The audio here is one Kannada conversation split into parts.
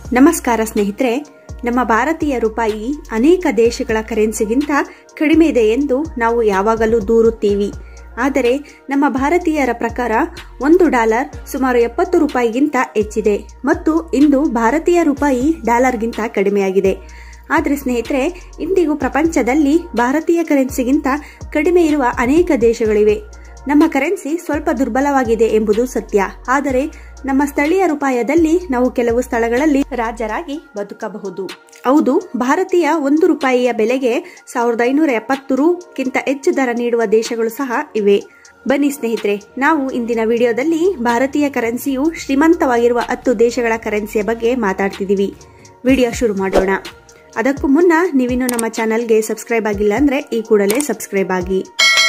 ನಮಸ್ಕಾರ ಸ್ನೇಹಿತರೆ ನಮ್ಮ ಭಾರತೀಯ ರೂಪಾಯಿ ಅನೇಕ ದೇಶಗಳ ಕರೆನ್ಸಿಗಿಂತ ಕಡಿಮೆ ಇದೆ ಎಂದು ನಾವು ಯಾವಾಗಲೂ ದೂರುತ್ತೀವಿ ಆದರೆ ನಮ್ಮ ಭಾರತೀಯರ ಪ್ರಕಾರ ಒಂದು ಡಾಲರ್ ಸುಮಾರು ಎಪ್ಪತ್ತು ರೂಪಾಯಿಗಿಂತ ಹೆಚ್ಚಿದೆ ಮತ್ತು ಇಂದು ಭಾರತೀಯ ರೂಪಾಯಿ ಡಾಲರ್ಗಿಂತ ಕಡಿಮೆಯಾಗಿದೆ ಆದರೆ ಸ್ನೇಹಿತರೆ ಇಂದಿಗೂ ಪ್ರಪಂಚದಲ್ಲಿ ಭಾರತೀಯ ಕರೆನ್ಸಿಗಿಂತ ಕಡಿಮೆ ಇರುವ ಅನೇಕ ದೇಶಗಳಿವೆ ನಮ್ಮ ಕರೆನ್ಸಿ ಸ್ವಲ್ಪ ದುರ್ಬಲವಾಗಿದೆ ಎಂಬುದು ಸತ್ಯ ಆದರೆ ನಮ್ಮ ಸ್ಥಳೀಯ ರೂಪಾಯದಲ್ಲಿ ನಾವು ಕೆಲವು ಸ್ಥಳಗಳಲ್ಲಿ ರಾಜರಾಗಿ ಬದುಕಬಹುದು ಹೌದು ಭಾರತೀಯ ಒಂದು ರೂಪಾಯಿಯ ಬೆಲೆಗೆ ಸಾವಿರದ ಐನೂರ ಎಪ್ಪತ್ತು ರೂಕ್ಕಿಂತ ಹೆಚ್ಚು ದರ ನೀಡುವ ದೇಶಗಳು ಸಹ ಇವೆ ಬನ್ನಿ ಸ್ನೇಹಿತರೆ ನಾವು ಇಂದಿನ ವಿಡಿಯೋದಲ್ಲಿ ಭಾರತೀಯ ಕರೆನ್ಸಿಯು ಶ್ರೀಮಂತವಾಗಿರುವ ಹತ್ತು ದೇಶಗಳ ಕರೆನ್ಸಿಯ ಬಗ್ಗೆ ಮಾತಾಡ್ತಿದ್ದೀವಿ ವಿಡಿಯೋ ಶುರು ಮಾಡೋಣ ಅದಕ್ಕೂ ಮುನ್ನ ನೀವಿನ್ನು ನಮ್ಮ ಚಾನಲ್ಗೆ ಸಬ್ಸ್ಕ್ರೈಬ್ ಆಗಿಲ್ಲ ಅಂದ್ರೆ ಈ ಕೂಡಲೇ ಸಬ್ಸ್ಕ್ರೈಬ್ ಆಗಿ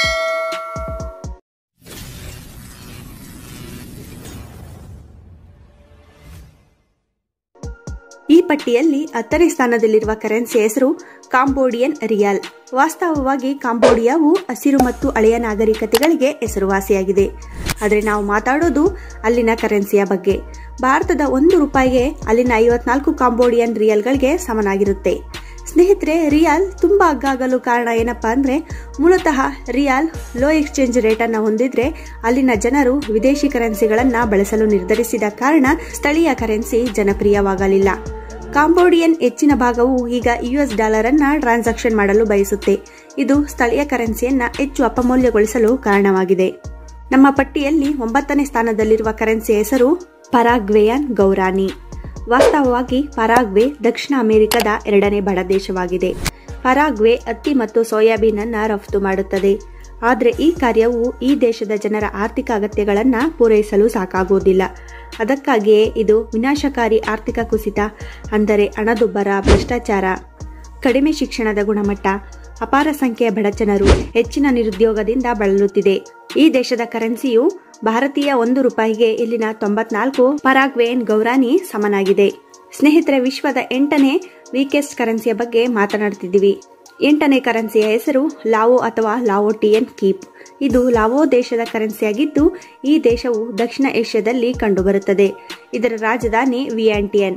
ಈ ಪಟ್ಟಿಯಲ್ಲಿ ಹತ್ತನೇ ಸ್ಥಾನದಲ್ಲಿರುವ ಕರೆನ್ಸಿ ಹೆಸರು ಕಾಂಬೋಡಿಯನ್ ರಿಯಾಲ್ ವಾಸ್ತವವಾಗಿ ಕಾಂಬೋಡಿಯಾವು ಹಸಿರು ಮತ್ತು ಹಳೆಯ ನಾಗರಿಕತೆಗಳಿಗೆ ಹೆಸರುವಾಸಿಯಾಗಿದೆ ಆದರೆ ನಾವು ಮಾತಾಡೋದು ಅಲ್ಲಿನ ಕರೆನ್ಸಿಯ ಬಗ್ಗೆ ಭಾರತದ ಒಂದು ರೂಪಾಯಿಗೆ ಅಲ್ಲಿನ ಐವತ್ನಾಲ್ಕು ಕಾಂಬೋಡಿಯನ್ ರಿಯಲ್ಗಳಿಗೆ ಸಮನಾಗಿರುತ್ತೆ ಸ್ನೇಹಿತರೆ ರಿಯಾಲ್ ತುಂಬಾ ಅಗ್ಗಾಗಲು ಕಾರಣ ಏನಪ್ಪಾ ಅಂದ್ರೆ ಮೂಲತಃ ರಿಯಾಲ್ ಲೋ ಎಕ್ಸ್ಚೇಂಜ್ ರೇಟ್ ಅನ್ನ ಹೊಂದಿದ್ರೆ ಅಲ್ಲಿನ ಜನರು ವಿದೇಶಿ ಕರೆನ್ಸಿಗಳನ್ನ ಬಳಸಲು ನಿರ್ಧರಿಸಿದ ಕಾರಣ ಸ್ಥಳೀಯ ಕರೆನ್ಸಿ ಜನಪ್ರಿಯವಾಗಲಿಲ್ಲ ಕಾಂಬೋಡಿಯನ್ ಹೆಚ್ಚಿನ ಭಾಗವು ಈಗ ಯುಎಸ್ ಡಾಲರ್ ಅನ್ನ ಟ್ರಾನ್ಸಾಕ್ಷನ್ ಮಾಡಲು ಬಯಸುತ್ತೆ ಇದು ಸ್ಥಳೀಯ ಕರೆನ್ಸಿಯನ್ನ ಹೆಚ್ಚು ಅಪಮೌಲ್ಯಗೊಳಿಸಲು ಕಾರಣವಾಗಿದೆ ನಮ್ಮ ಪಟ್ಟಿಯಲ್ಲಿ ಒಂಬತ್ತನೇ ಸ್ಥಾನದಲ್ಲಿರುವ ಕರೆನ್ಸಿ ಹೆಸರು ಪರಾಗ್ವೇಯನ್ ಗೌರಾನಿ ವಾಸ್ತವವಾಗಿ ಪರಾಗ್ವೆ ದಕ್ಷಿಣ ಅಮೆರಿಕದ ಎರಡನೇ ಬಡ ದೇಶವಾಗಿದೆ ಪರಾಗ್ವೆ ಹತ್ತಿ ಮತ್ತು ಸೋಯಾಬೀನ್ ಅನ್ನ ರಫ್ತು ಮಾಡುತ್ತದೆ ಆದರೆ ಈ ಕಾರ್ಯವು ಈ ದೇಶದ ಜನರ ಆರ್ಥಿಕ ಅಗತ್ಯಗಳನ್ನು ಪೂರೈಸಲು ಸಾಕಾಗುವುದಿಲ್ಲ ಅದಕ್ಕಾಗಿಯೇ ಇದು ವಿನಾಶಕಾರಿ ಆರ್ಥಿಕ ಕುಸಿತ ಅಂದರೆ ಹಣದುಬ್ಬರ ಭ್ರಷ್ಟಾಚಾರ ಕಡಿಮೆ ಶಿಕ್ಷಣದ ಗುಣಮಟ್ಟ ಅಪಾರ ಸಂಖ್ಯೆಯ ಬಡಜನರು ಹೆಚ್ಚಿನ ನಿರುದ್ಯೋಗದಿಂದ ಬಳಲುತ್ತಿದೆ ಈ ದೇಶದ ಕರೆನ್ಸಿಯು ಭಾರತೀಯ ಒಂದು ರೂಪಾಯಿಗೆ ಇಲ್ಲಿನ ತೊಂಬತ್ನಾಲ್ಕು ಪರಾಗ್ವೇನ್ ಗೌರಾನಿ ಸಮನಾಗಿದೆ ಸ್ನೇಹಿತರೆ ವಿಶ್ವದ ಎಂಟನೇ ವೀಕೆಸ್ಟ್ ಕರೆನ್ಸಿಯ ಬಗ್ಗೆ ಮಾತನಾಡ್ತಿದ್ದೀವಿ ಎಂಟನೇ ಕರೆನ್ಸಿಯ ಹೆಸರು ಲಾವೋ ಅಥವಾ ಲಾವೋಟಿಯನ್ ಕೀಪ್ ಇದು ಲಾವೋ ದೇಶದ ಕರೆನ್ಸಿಯಾಗಿದ್ದು ಈ ದೇಶವು ದಕ್ಷಿಣ ಏಷ್ಯಾದಲ್ಲಿ ಕಂಡುಬರುತ್ತದೆ ಇದರ ರಾಜಧಾನಿ ವಿಯಾಂಟಿಯನ್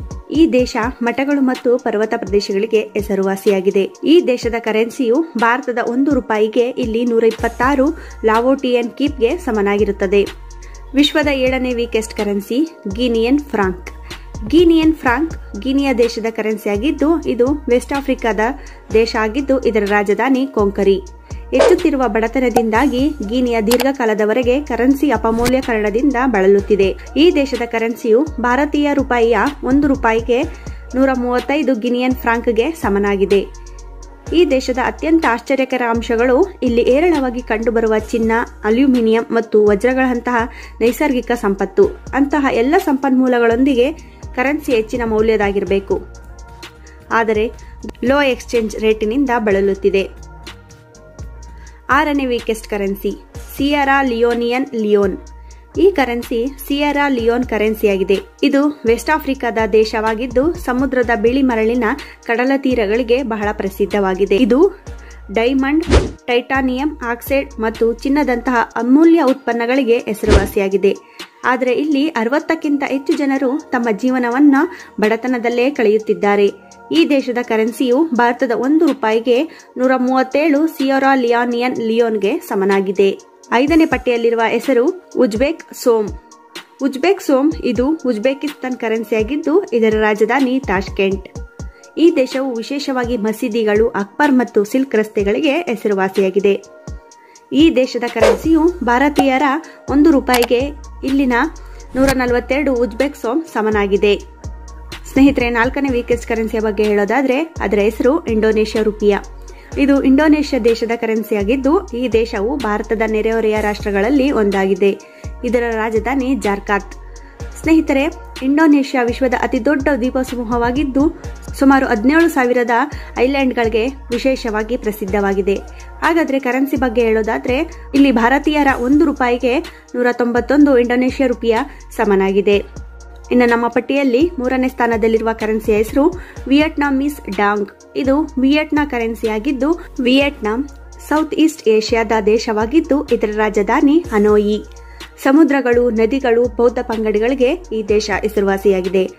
ಈ ದೇಶ ಮಠಗಳು ಮತ್ತು ಪರ್ವತ ಪ್ರದೇಶಗಳಿಗೆ ಹೆಸರುವಾಸಿಯಾಗಿದೆ ಈ ದೇಶದ ಕರೆನ್ಸಿಯು ಭಾರತದ ಒಂದು ರೂಪಾಯಿಗೆ ಇಲ್ಲಿ ನೂರ ಇಪ್ಪತ್ತಾರು ಲಾವೋಟಿಯನ್ ಕೀಪ್ಗೆ ಸಮನಾಗಿರುತ್ತದೆ ವಿಶ್ವದ ಏಳನೇ weakest currency Guinean franc Guinean franc Guinea ದೇಶದ ಕರೆನ್ಸಿಯಾಗಿದ್ದು ಇದು ವೆಸ್ಟ್ ಆಫ್ರಿಕಾದ ದೇಶ ಆಗಿದ್ದು ಇದರ ರಾಜಧಾನಿ ಕೊಂಕರಿ ಹೆಚ್ಚುತ್ತಿರುವ ಬಡತನದಿಂದಾಗಿ ಗೀನಿಯ ದೀರ್ಘಕಾಲದವರೆಗೆ ಕರೆನ್ಸಿ ಅಪಮೌಲ್ಯಕರಣದಿಂದ ಬಳಲುತ್ತಿದೆ ಈ ದೇಶದ ಕರೆನ್ಸಿಯು ಭಾರತೀಯ ರೂಪಾಯಿಯ ಒಂದು ರೂಪಾಯಿಗೆ ನೂರ ಮೂವತ್ತೈದು ಗಿನಿಯನ್ ಫ್ರಾಂಕ್ಗೆ ಸಮನಾಗಿದೆ ಈ ದೇಶದ ಅತ್ಯಂತ ಆಶ್ಚರ್ಯಕರ ಅಂಶಗಳು ಇಲ್ಲಿ ಏರಳವಾಗಿ ಕಂಡುಬರುವ ಚಿನ್ನ ಅಲ್ಯೂಮಿನಿಯಂ ಮತ್ತು ವಜ್ರಗಳಂತಹ ನೈಸರ್ಗಿಕ ಸಂಪತ್ತು ಅಂತಹ ಎಲ್ಲ ಸಂಪನ್ಮೂಲಗಳೊಂದಿಗೆ ಕರೆನ್ಸಿ ಹೆಚ್ಚಿನ ಮೌಲ್ಯದಾಗಿರಬೇಕು ಆದರೆ ಲೋ ಎಕ್ಸ್ಚೇಂಜ್ ರೇಟಿನಿಂದ ಬಳಲುತ್ತಿದೆ ಆರನೇ weakest currency Sierra Leonean leone ಈ ಕರೆನ್ಸಿ ಸಿಯರಾ ಲಿಯೋನ್ ಕರೆನ್ಸಿಯಾಗಿದೆ ಇದು ವೆಸ್ಟ್ ಆಫ್ರಿಕಾದ ದೇಶವಾಗಿದ್ದು ಸಮುದ್ರದ ಬಿಳಿ ಮರಳಿನ ಕಡಲ ತೀರಗಳಿಗೆ ಬಹಳ ಪ್ರಸಿದ್ಧವಾಗಿದೆ ಇದು ಡೈಮಂಡ್ ಟೈಟಾನಿಯಂ ಆಕ್ಸೈಡ್ ಮತ್ತು ಚಿನ್ನದಂತಹ ಅಮೂಲ್ಯ ಉತ್ಪನ್ನಗಳಿಗೆ ಹೆಸರುವಾಸಿಯಾಗಿದೆ ಆದರೆ ಇಲ್ಲಿ ಅರವತ್ತಕ್ಕಿಂತ ಹೆಚ್ಚು ಜನರು ತಮ್ಮ ಜೀವನವನ್ನ ಬಡತನದಲ್ಲೇ ಕಳೆಯುತ್ತಿದ್ದಾರೆ ಈ ದೇಶದ ಕರೆನ್ಸಿಯು ಭಾರತದ ಒಂದು ರೂಪಾಯಿಗೆ ನೂರ ಮೂವತ್ತೇಳು ಸಿಯೋರಾ ಲಿಯಾನಿಯನ್ ಲಿಯೋನ್ಗೆ ಸಮನಾಗಿದೆ ಐದನೇ ಪಟ್ಟಿಯಲ್ಲಿರುವ ಹೆಸರು ಉಜ್ಬೇಕ್ ಸೋಮ್ ಉಜ್ಬೇಕ್ ಸೋಮ್ ಇದು ಉಜ್ಬೇಕಿಸ್ತಾನ್ ಕರೆನ್ಸಿಯಾಗಿದ್ದು ಇದರ ರಾಜಧಾನಿ ತಾಷ್ಕೆಂಟ್ ಈ ದೇಶವು ವಿಶೇಷವಾಗಿ ಮಸೀದಿಗಳು ಅಕ್ಬರ್ ಮತ್ತು ಸಿಲ್ಕ್ ರಸ್ತೆಗಳಿಗೆ ಹೆಸರುವಾಸಿಯಾಗಿದೆ ಈ ದೇಶದ ಕರೆನ್ಸಿಯು ಭಾರತೀಯರ ಒಂದು ರೂಪಾಯಿಗೆ ಇಲ್ಲಿನ ನೂರ ನಲವತ್ತೆರಡು ಉಜ್ಬೇಕ್ ಸೋಮ್ ಸಮನಾಗಿದೆ ಸ್ನೇಹಿತರೆ ನಾಲ್ಕನೇ ವೀಕೆಸ್ಟ್ ಕರೆನ್ಸಿಯ ಬಗ್ಗೆ ಹೇಳೋದಾದ್ರೆ ಅದರ ಹೆಸರು ಇಂಡೋನೇಷ್ಯಾ ರುಪಿಯಾ ಇದು ಇಂಡೋನೇಷ್ಯಾ ದೇಶದ ಕರೆನ್ಸಿಯಾಗಿದ್ದು ಈ ದೇಶವು ಭಾರತದ ನೆರೆಹೊರೆಯ ರಾಷ್ಟ್ರಗಳಲ್ಲಿ ಒಂದಾಗಿದೆ ಇದರ ರಾಜಧಾನಿ ಜಾರ್ಕಾತ್ ಸ್ನೇಹಿತರೆ ಇಂಡೋನೇಷ್ಯಾ ವಿಶ್ವದ ಅತಿದೊಡ್ಡ ದ್ವೀಪ ಸಮೂಹವಾಗಿದ್ದು ಸುಮಾರು ಹದಿನೇಳು ಸಾವಿರದ ಐಲ್ಯಾಂಡ್ಗಳಿಗೆ ವಿಶೇಷವಾಗಿ ಪ್ರಸಿದ್ಧವಾಗಿದೆ ಹಾಗಾದ್ರೆ ಕರೆನ್ಸಿ ಬಗ್ಗೆ ಹೇಳೋದಾದ್ರೆ ಇಲ್ಲಿ ಭಾರತೀಯರ ಒಂದು ರೂಪಾಯಿಗೆ ನೂರ ತೊಂಬತ್ತೊಂದು ಇಂಡೋನೇಷ್ಯಾ ರುಪಿಯ ಸಮನಾಗಿದೆ ಇನ್ನು ನಮ್ಮ ಪಟ್ಟಿಯಲ್ಲಿ ಮೂರನೇ ಸ್ಥಾನದಲ್ಲಿರುವ ಕರೆನ್ಸಿಯ ಹೆಸರು ವಿಯಟ್ನಾಮೀಸ್ ಡಾಂಗ್ ಇದು ವಿಯಟ್ನಾ ಕರೆನ್ಸಿಯಾಗಿದ್ದು ವಿಯಟ್ನಾಂ ಸೌತ್ ಈಸ್ಟ್ ಏಷ್ಯಾದ ದೇಶವಾಗಿದ್ದು ಇದರ ರಾಜಧಾನಿ ಹನೋಯಿ ಸಮುದ್ರಗಳು ನದಿಗಳು ಬೌದ್ಧ ಪಂಗಡಗಳಿಗೆ ಈ ದೇಶ ಹೆಸರುವಾಸಿಯಾಗಿದೆ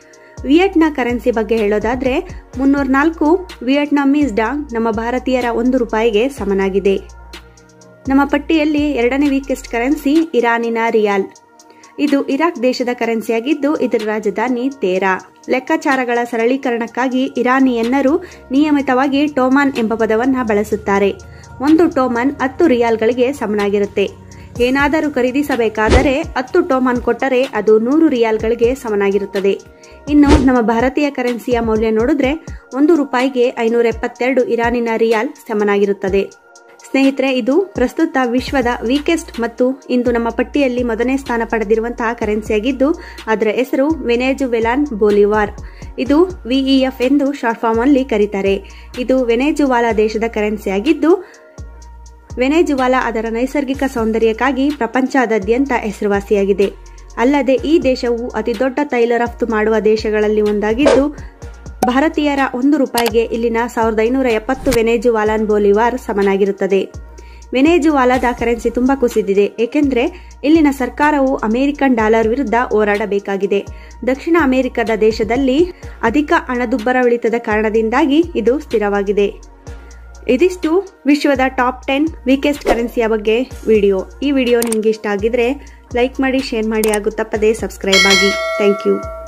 ವಿಯೆಟ್ನಾ ಕರೆನ್ಸಿ ಬಗ್ಗೆ ಹೇಳೋದಾದ್ರೆ ಮುನ್ನೂರ ನಾಲ್ಕು ವಿಯೆಟ್ನಾಮೀಸ್ ಡಾಂಗ್ ನಮ್ಮ ಭಾರತೀಯರ ಒಂದು ರೂಪಾಯಿಗೆ ಸಮನಾಗಿದೆ ನಮ್ಮ ಪಟ್ಟಿಯಲ್ಲಿ ಎರಡನೇ ವೀಕೆಸ್ಟ್ ಕರೆನ್ಸಿ ಇರಾನಿನ ರಿಯಾಲ್ ಇದು ಇರಾಕ್ ದೇಶದ ಕರೆನ್ಸಿಯಾಗಿದ್ದು ಇದರ ರಾಜಧಾನಿ ತೇರಾ ಲೆಕ್ಕಾಚಾರಗಳ ಸರಳೀಕರಣಕ್ಕಾಗಿ ಇರಾನಿಯನ್ನರು ನಿಯಮಿತವಾಗಿ ಟೋಮಾನ್ ಎಂಬ ಪದವನ್ನು ಬಳಸುತ್ತಾರೆ ಒಂದು ಟೋಮನ್ ಹತ್ತು ರಿಯಾಲ್ಗಳಿಗೆ ಸಮನಾಗಿರುತ್ತೆ ಏನಾದರೂ ಖರೀದಿಸಬೇಕಾದರೆ ಹತ್ತು ಟೋಮನ್ ಕೊಟ್ಟರೆ ಅದು ನೂರು ರಿಯಾಲ್ಗಳಿಗೆ ಸಮನಾಗಿರುತ್ತದೆ ಇನ್ನು ನಮ್ಮ ಭಾರತೀಯ ಕರೆನ್ಸಿಯ ಮೌಲ್ಯ ನೋಡಿದ್ರೆ ಒಂದು ರೂಪಾಯಿಗೆ ಐನೂರ ಎಪ್ಪತ್ತೆರಡು ಇರಾನಿನ ರಿಯಾಲ್ ಸಮನಾಗಿರುತ್ತದೆ ಸ್ನೇಹಿತರೆ ಇದು ಪ್ರಸ್ತುತ ವಿಶ್ವದ ವೀಕೆಸ್ಟ್ ಮತ್ತು ಇಂದು ನಮ್ಮ ಪಟ್ಟಿಯಲ್ಲಿ ಮೊದಲನೇ ಸ್ಥಾನ ಪಡೆದಿರುವಂತಹ ಕರೆನ್ಸಿಯಾಗಿದ್ದು ಅದರ ಹೆಸರು ವೆನೆಜುವೆಲಾನ್ ಬೋಲಿವಾರ್ ಇದು ವಿಇಎಫ್ ಎಂದು ಶಾರ್ಟ್ ಫಾರ್ಮ್ ಅಲ್ಲಿ ಕರೀತಾರೆ ಇದು ವೆನೆಜುವಾಲಾ ದೇಶದ ಕರೆನ್ಸಿಯಾಗಿದ್ದು ವೆನೆಜುವಾಲಾ ಅದರ ನೈಸರ್ಗಿಕ ಸೌಂದರ್ಯಕ್ಕಾಗಿ ಪ್ರಪಂಚದಾದ್ಯಂತ ಹೆಸರುವಾಸಿಯಾಗಿದೆ ಅಲ್ಲದೆ ಈ ದೇಶವು ಅತಿದೊಡ್ಡ ತೈಲ ರಫ್ತು ಮಾಡುವ ದೇಶಗಳಲ್ಲಿ ಒಂದಾಗಿದ್ದು ಭಾರತೀಯರ ಒಂದು ರೂಪಾಯಿಗೆ ಇಲ್ಲಿನ ಸಾವಿರದ ಐನೂರ ಎಪ್ಪತ್ತು ವೆನೆಜುವಾಲಾನ್ ಬೋಲಿವಾರ್ ಸಮನಾಗಿರುತ್ತದೆ ವೆನೆಜುವಾಲಾದ ಕರೆನ್ಸಿ ತುಂಬಾ ಕುಸಿದಿದೆ ಏಕೆಂದರೆ ಇಲ್ಲಿನ ಸರ್ಕಾರವು ಅಮೆರಿಕನ್ ಡಾಲರ್ ವಿರುದ್ಧ ಹೋರಾಡಬೇಕಾಗಿದೆ ದಕ್ಷಿಣ ಅಮೆರಿಕದ ದೇಶದಲ್ಲಿ ಅಧಿಕ ಹಣದುಬ್ಬರವಿಳಿತದ ಕಾರಣದಿಂದಾಗಿ ಇದು ಸ್ಥಿರವಾಗಿದೆ ಇದಿಷ್ಟು ವಿಶ್ವದ ಟಾಪ್ ಟೆನ್ ವೀಕೆಸ್ಟ್ ಕರೆನ್ಸಿಯ ಬಗ್ಗೆ ವಿಡಿಯೋ ಈ ವಿಡಿಯೋ ನಿಮಗೆ ಇಷ್ಟ ಆಗಿದ್ರೆ ಲೈಕ್ ಮಾಡಿ ಶೇರ್ ಮಾಡಿ ಹಾಗೂ ತಪ್ಪದೇ ಸಬ್ಸ್ಕ್ರೈಬ್ ಆಗಿ ಥ್ಯಾಂಕ್ ಯು